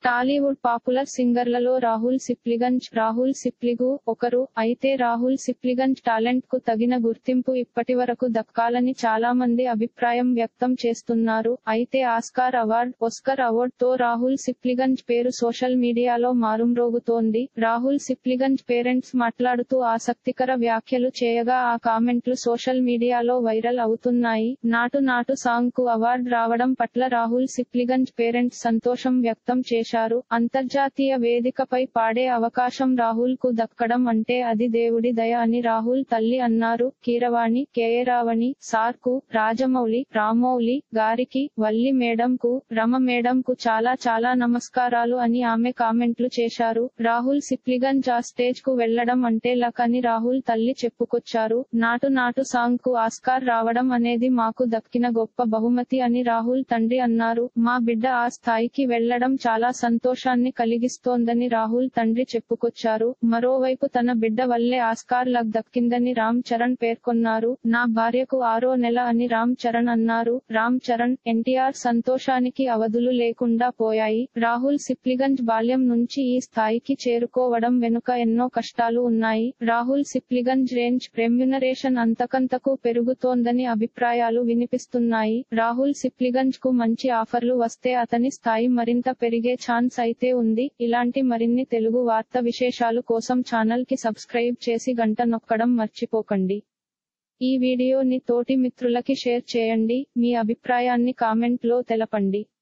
Tollywood popular సింగర్లలో రాహుల్ సిప్లిగంజ్ రాహుల్ సిప్లిగు ఒకరు అయితే రాహుల్ సిప్లిగంజ్ టాలెంట్ కు తగిన గుర్తింపు ఇప్పటివరకు దక్కాలని చాలా మంది అభిప్రాయం వ్యక్తం చేస్తున్నారు అయితే ఆస్కార్ అవార్డ్ ఒస్కర్ అవార్డ్ తో రాహుల్ సిప్లిగంజ్ పేరు సోషల్ మీడియాలో మారుమ్రోగుతోంది రాహుల్ సిప్లిగంజ్ పేరెంట్స్ మాట్లాడుతూ ఆసక్తికర వ్యాఖ్యలు చేయగా ఆ కామెంట్లు సోషల్ మీడియాలో వైరల్ అవుతున్నాయి నాటు నాటు సాంగ్ కు అవార్డు రావడం పట్ల రాహుల్ సిప్లిగంజ్ పేరెంట్స్ సంతోషం వ్యక్తం చేశారు అంతర్జాతీయ వేదికపై పాడే అవకాశం రాహుల్ కు దక్కడం అంటే అది దేవుడి దయ అని రాహుల్ తల్లి అన్నారు కీరవాణి కేయరావణి సార్ కు రాజమౌళి రామౌళి గారికి వల్లి మేడం కు రమ మేడం కు చాలా చాలా నమస్కారాలు అని ఆమె కామెంట్లు చేశారు రాహుల్ సిప్లిగంజ్ ఆ స్టేజ్ కు వెళ్లడం అంటే లక్ అని రాహుల్ తల్లి చెప్పుకొచ్చారు నాటు నాటు సాంగ్ కు ఆస్కార్ రావడం అనేది మాకు దక్కిన గొప్ప బహుమతి అని రాహుల్ తండ్రి అన్నారు మా బిడ్డ ఆ స్థాయికి వెళ్లడం చాలా సంతోషాన్ని కలిగిస్తోందని రాహుల్ తండ్రి చెప్పుకొచ్చారు మరోవైపు తన బిడ్డ వల్లే ఆస్కార్ లక్ దక్కిందని రామ్ చరణ్ పేర్కొన్నారు నా భార్యకు ఆరో నెల అని రామ్ చరణ్ అన్నారు రామ్ చరణ్ ఎన్టీఆర్ సంతోషానికి అవధులు లేకుండా పోయాయి రాహుల్ సిప్లిగంజ్ బాల్యం నుంచి ఈ స్థాయికి చేరుకోవడం వెనుక ఎన్నో కష్టాలు ఉన్నాయి రాహుల్ సిప్లిగంజ్ రేంజ్ రెమ్యునరేషన్ అంతకంతకు పెరుగుతోందని అభిప్రాయాలు వినిపిస్తున్నాయి రాహుల్ సిప్లిగంజ్ కు మంచి ఆఫర్లు వస్తే అతని స్థాయి మరింత పెరిగే ఛాన్స్ అయితే ఉంది ఇలాంటి మరిన్ని తెలుగు వార్త విశేషాలు కోసం ఛానల్ కి సబ్స్క్రైబ్ చేసి గంట నొక్కడం మర్చిపోకండి ఈ వీడియోని తోటి మిత్రులకి షేర్ చేయండి మీ అభిప్రాయాన్ని కామెంట్ లో తెలపండి